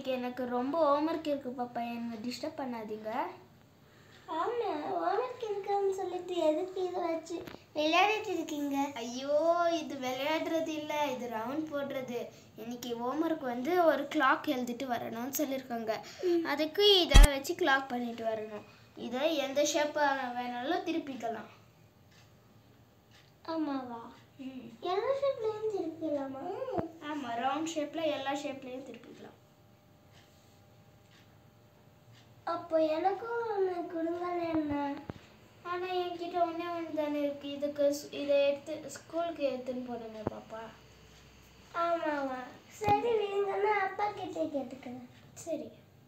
இன்னைக்கு எனக்கு ரொம்ப ஹோம்ஒர்க் இருக்கு பாப்பா என்ன டிஸ்டர்ப் பண்ணாதீங்க ஆமா ஹோம்ஒர்க் இருக்குன்னு சொல்லிட்டு எதுக்கு இதை வச்சு விளையாடிட்டு இருக்கீங்க ஐயோ இது விளையாடுறது இல்லை இது ரவுண்ட் போடுறது இன்னைக்கு ஹோம்ஒர்க் வந்து ஒரு கிளாக் எழுதிட்டு வரணும்னு சொல்லியிருக்காங்க அதுக்கு இதை வச்சு கிளாக் பண்ணிட்டு வரணும் இதை எந்த ஷேப் வேணாலும் திருப்பிக்கலாம் ஆமாவா ம் எல்லா ஷேப்லேயும் திருப்பிடலாமா ஆமாம் ரவுண்ட் ஷேப்பில் எல்லா ஷேப்லேயும் திருப்பிக்கலாம் அப்போ எனக்கும் ஒன்று கொடுங்களேன் என்ன ஆனால் என்கிட்ட ஒன்றே ஒன்று தானே இருக்குது இதுக்கு ஸ்- இதை எடுத்து ஸ்கூலுக்கு எடுத்துன்னு போகணுமே பாப்பா ஆமாவா சரி வீங்கன்னா அப்பா கிட்டே கேட்டுக்கிறேன் சரி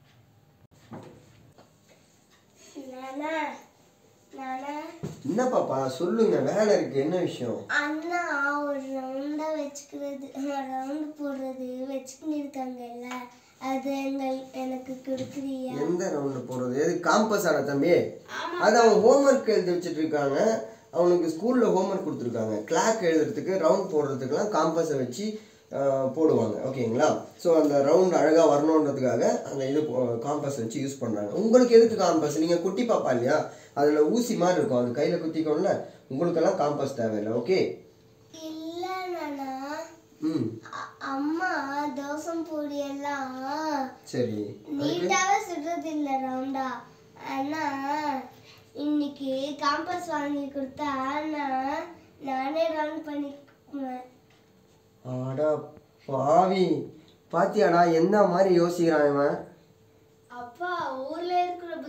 நானா நானா என்ன பாப்பா சொல்லுங்க வேலை இருக்கு என்ன விஷயம் அண்ணா ஒரு ரவுண்டா வச்சுக்கிறது ரவுண்டு போடுறது வச்சுக்கின்னு இருக்காங்கல்ல அது எங்கள் எனக்கு கொடுக்குறியா எந்த ரவுண்டு போறது எது காம்பஸ் ஆன தம்பி அது அவன் ஹோம்ஒர்க் எழுதி வச்சுட்டு இருக்காங்க அவனுக்கு ஸ்கூல்ல ஹோம்ஒர்க் கொடுத்துருக்காங்க கிளாக் எழுதுறதுக்கு ரவுண்ட் போடுறதுக்குலாம் காம்பஸை வச்சு ஆஹ், போடுவாங்க ஓகேங்களா ஸோ அந்த ரவுண்ட் அழகாக வரணுன்றதுக்காக அந்த இது காம்பஸ் வச்சு யூஸ் பண்ணுறாங்க உங்களுக்கு எதுக்கு காம்பஸ் நீங்கள் குட்டி பாப்பா இல்லையா அதில் ஊசி மாதிரி இருக்கும் அது கையில் குத்திக்கோம்ல உங்களுக்கெல்லாம் காம்பஸ் தேவையில்லை ஓகே இல்ல நானா ம் அ- அம்மா தோசம் பொடி எல்லாம் சரி நீட்டாவே சுடுறது இல்ல ரவுண்டா ஆனா இன்னைக்கு காம்பஸ் வாங்கி கொடுத்தா நான் நானே ரவுண்ட் பண்ணிக்குவேன் ஆடா பாவி பாத்தியாடா எந்த மாதிரி யோசிக்கிறான் இவன் அப்பா ஊர்ல இருக்கிற